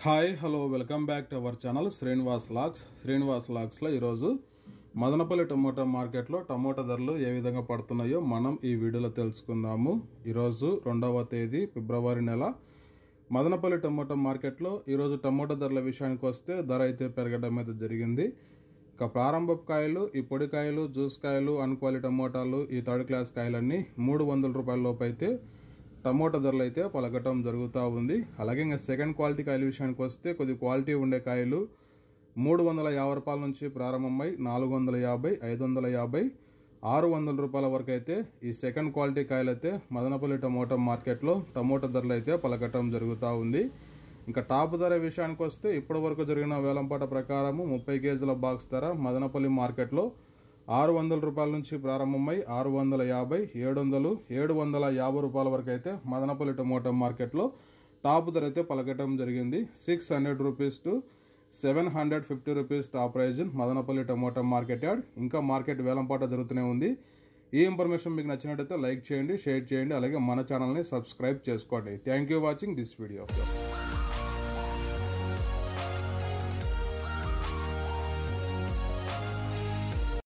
hi hello welcome back to our channel Srinivas లాక్స్ శ్రీనివాస్ లాక్స్లో ఈరోజు మదనపల్లి టమోటా మార్కెట్లో టమోటా ధరలు ఏ విధంగా పడుతున్నాయో మనం ఈ వీడియోలో తెలుసుకుందాము ఈరోజు రెండవ తేదీ ఫిబ్రవరి నెల మదనపల్లి టమోటా మార్కెట్లో ఈరోజు టమోటా ధరల విషయానికి వస్తే ధర అయితే పెరగడం అయితే జరిగింది ఇక ప్రారంభపు కాయలు ఈ పొడి కాయలు జ్యూస్ కాయలు అన్క్వాలిటీ టమోటాలు ఈ థర్డ్ క్లాస్ కాయలన్నీ మూడు వందల రూపాయల లోపు అయితే టమోటా ధరలు అయితే పలకటం జరుగుతూ ఉంది అలాగే ఇంకా సెకండ్ క్వాలిటీ కాయల విషయానికి వస్తే కొద్ది క్వాలిటీ ఉండే కాయలు మూడు వందల యాభై రూపాయల నుంచి ప్రారంభమై నాలుగు వందల యాభై ఐదు వందల యాభై ఆరు వందల రూపాయల వరకు అయితే ఈ సెకండ్ క్వాలిటీ కాయలు అయితే మదనపల్లి టమోటా మార్కెట్లో టమోటా ధరలు అయితే పలకటం జరుగుతూ ఉంది ఇంకా టాప్ ధర విషయానికి వస్తే ఇప్పటి వరకు జరిగిన వేలంపాట ప్రకారము ముప్పై కేజీల బాక్స్ ధర మదనపల్లి మార్కెట్లో ఆరు వందల రూపాయల నుంచి ప్రారంభమై ఆరు వందల యాభై ఏడు వందలు ఏడు వందల యాభై రూపాయల వరకు అయితే మదనపల్లి టమోటా మార్కెట్లో టాప్ ధర అయితే పలకటం జరిగింది six hundred rupees to seven hundred fifty rupees top price Madanapalle tomato market yard ఇంకా మార్కెట్ వేలంపాట జరుగుతూనే ఉంది ఈ ఇన్ఫర్మేషన్ మీకు నచ్చినట్టయితే లైక్ చేయండి షేర్ చేయండి అలాగే మన ఛానల్ని సబ్స్క్రైబ్ చేసుకోండి thank you watching this video